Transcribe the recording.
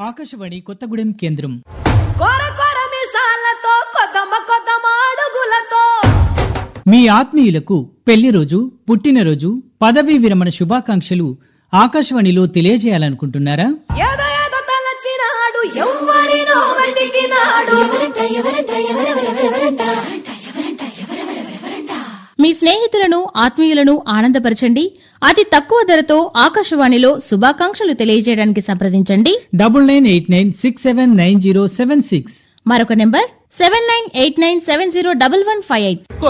ఆకాశవాణి కొత్తగూడెం కేంద్రం కొర కొర మిసాలతో కొదమ కొదమ అడుగులతో మీ ఆత్మీయులకు పెళ్లి రోజు పుట్టినరోజు పదవీ విరమణ శుభాకాంక్షలు ఆకాశవాణిలో తెలియజేయాలనుకుంటున్నారా ఏదో ఏదో తలచినాడు ఎవ్వరినో వెతికినాడు మీ స్నేహితులను ఆత్మీయులను ఆనందపరచండి అతి తక్కువ ధరతో ఆకాశవాణిలో శుభాకాంక్షలు తెలియజేయడానికి సంప్రదించండి double nine eight nine six seven nine zero seven six మరొక number seven nine eight nine seven zero double one five eight